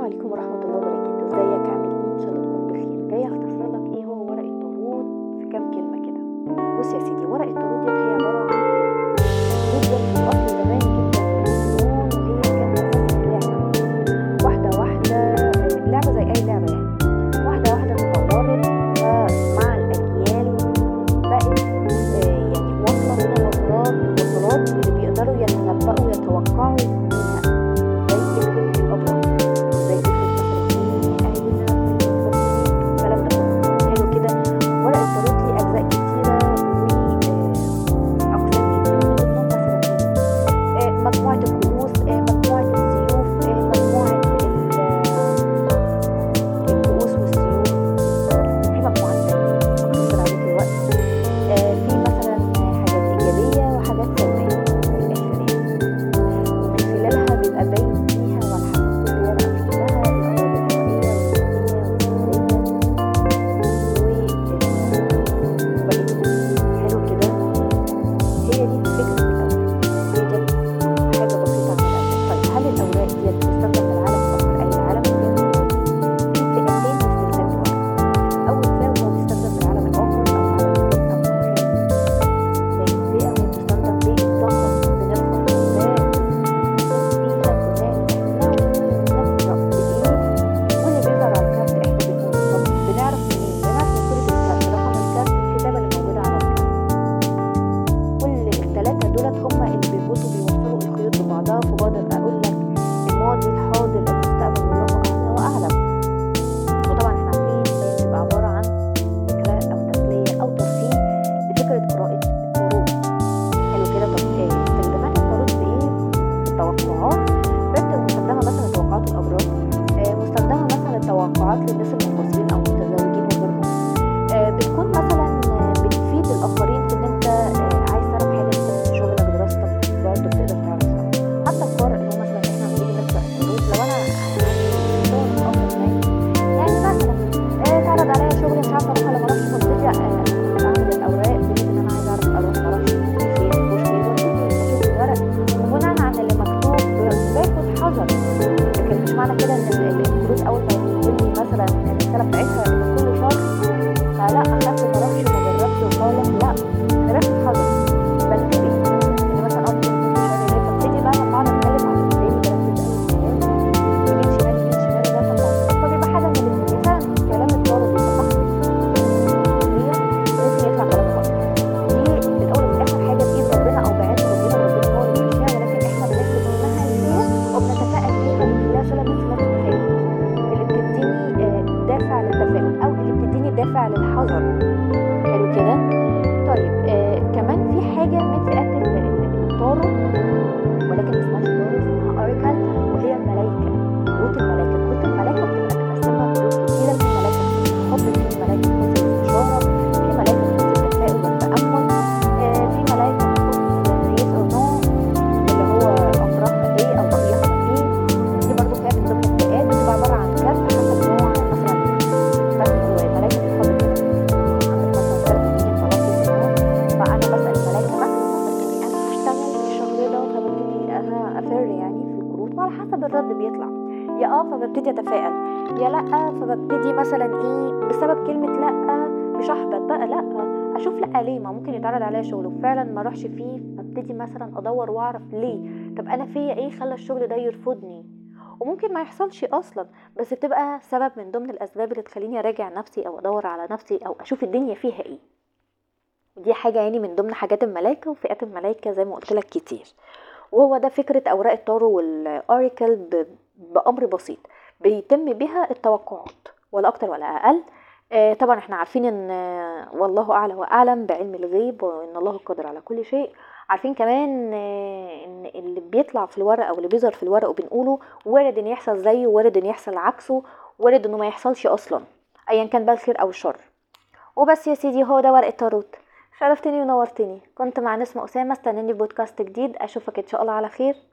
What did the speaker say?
عليكم ورحمة الله وبركاته ازيك عامل ايه ان شاء الله تكون بخير جاي اختصر لك ايه هو ورق الطاروت في كام كلمة كده بص يا سيدي ورق الطاروت ديت هي عبارة عن طاروت ديت في الاصل زمان جدا من الزمان وهي كانت اساس اللعبة واحدة واحدة آه، اللعبة زي اي لعبة يعني واحدة واحدة تطورت ومع الاجيال بقت آه، يعني واصلة من الوصلات الوصلات اللي بيقدروا يتنبأوا ويتوقعوا منها زي فكرة الأبراج زي فكرة مثلا ايه أهلنا الكلام ده كله حلو كده ورق الطاروت ليه أجزاء كتيرة وأقسام كتير من ضمنهم مثلا ايه آه، مجموعة الكؤوس آه، مجموعة السيوف آه، مجموعة ال- الكؤوس والسيوف في مجموعات تانية هختصر عليك الوقت آه، في مثلا حاجات إيجابية وحاجات سلبية من الآخر يعني ومن خلالها بيبقى باين فيها وعلى حسب كل ورقة فيها الأمراض الهوائية والنفسية وبقيتهم حلو كده هي دي فكرة الأوراق هي دي حاجة بسيطة عن الأوراق طيب هل الأوراق دي بتستخدم في العالم الآخر أي عالم؟ في فئتين لاستخدام الورق أول فئة هو بيستخدم في العالم الآخر أو عالم الجن أو الخارج زي البيئة وهي بتستخدم للطاقة بنرفع الغذاء فيها غذاء احنا نقرأ بإيه واللي بيظهر على الكارت احنا بنقول طب بنعرف منين؟ بنعرف من صورة الكارت رقم الكارت الكتابة اللي موجودة على الكارت كل التلاتة دولت هما اللي بيربطوا بيوصلوا الخيوط ببعضها فبقدر أقول لك الماضي الحاضر المستقبل والله أعلى وأعلم وطبعا احنا عارفين ان هي بتبقى عبارة عن فكرة أو تسلية أو ترفيه لفكرة قراءة الطاروت حلو كده طب ايه استخدامات الطاروت في ايه؟ في التوقعات بجد مستخدمة مثلا توقعات الأبراج آه، مستخدمة مثلا التوقعات للناس المنفصلين أو المتزوجين وغيرهم آه، بتكون مثلا آه، بتفيد الآخرين في إن أنت آه، عايز تعرف حاجة في شغلك دراستك برضه بتقدر تعرفها حتى القارئ اللي هو مثلا احنا لما نيجي نقرأ الطاروت لو أنا عندي شغل من أفضل يعني مثلا آه، اتعرض عليا شغل مش عارفة أروح ولا ما أروحش فابتدي آه، أعمل الأوراق بحيث إن أنا عايزة أعرف أروح ما أروحش فين مفيش فين وابتدي أشوف الورق وبناء على اللي مكتوب باخد حذر لكن مش معنى كده إن ال- الكروت أول ما يجيب لي مثلا الرسالة بتاعتها إن كله شر فلا اخاف ما اروحش وما اجربش وخالص لا انا باخد حذر بنتبه ان مثلا اه ممكن يكون في شر ليه فابتدي بقى لما اقعد اتكلم عن قدامي بنفذ اول كلام يمين شمال يمين شمال ده طبعا فبيبقى حاجه من الاثنين فعلا كلام الطالب بيبقى صح هي ممكن يطلع كلام غلط دي في الاول وفي الاخر حاجه بايد ربنا او بعلم ربنا وربنا هو اللي بيمشيها ولكن احنا بنثبت منها الخير وبنتفائل بيها وبنخليها صله من صلات التفاؤل اللي بتديني آه، دافع للتفاؤل او اللي بتديني دافع للحذر حلو كده طيب آه كمان في حاجه من فئات ال- ال- الطارو ولكن ما اسمهاش طارو اسمها اوريكل وهي الملائكه كروت الملائكه كروت الملائكه بتبقى متقسمه كروت كتيره في ملائكه تخص الحب في ملائكه تخص الاستشاره في ملائكه تخص التفاؤل والتامل آه في ملائكه تخص يس او نو اللي هو امرها ايه او رايها ايه دي برضو فئه من ضمن الفئات بتبقى عباره عن كارت حسب نوع مثلا بس ملائكه الحب كده عندك مثلا كارت بيجي طلاق يس أو نو فانا بسال الملائكه مثلا مثلا اني انا هشتغل الشهر ده فببتدي انا افر يعني في الكروت وعلى حسب الرد بيطلع يا اه فببتدي اتفائل يا لا فببتدي مثلا ايه بسبب كلمه لا مش احبط بقى لا اشوف لا ليه ما ممكن يتعرض عليا شغل وفعلا ما اروحش فيه فابتدي مثلا ادور واعرف ليه طب انا فيا ايه خلى الشغل ده يرفضني وممكن ما يحصلش اصلا بس بتبقى سبب من ضمن الاسباب اللي تخليني اراجع نفسي او ادور على نفسي او اشوف الدنيا فيها ايه ودي حاجة يعني من ضمن حاجات الملايكة وفئات الملايكة زي ما قلت لك كتير وهو ده فكرة أوراق التارو والأوريكل ب- بأمر بسيط بيتم بها التوقعات ولا أكتر ولا أقل آه، طبعا احنا عارفين ان آه، والله أعلى وأعلم بعلم الغيب وإن الله قادر على كل شيء عارفين كمان آه، ان اللي بيطلع في الورق او اللي بيظهر في الورق وبنقوله وارد ان يحصل زيه وارد ان يحصل عكسه وارد انه ما يحصلش اصلا ايا كان بقى الخير او الشر وبس يا سيدي هو ده ورق التاروت شرفتني ونورتني كنت مع نسمة أسامة استناني في بودكاست جديد أشوفك إن شاء الله على خير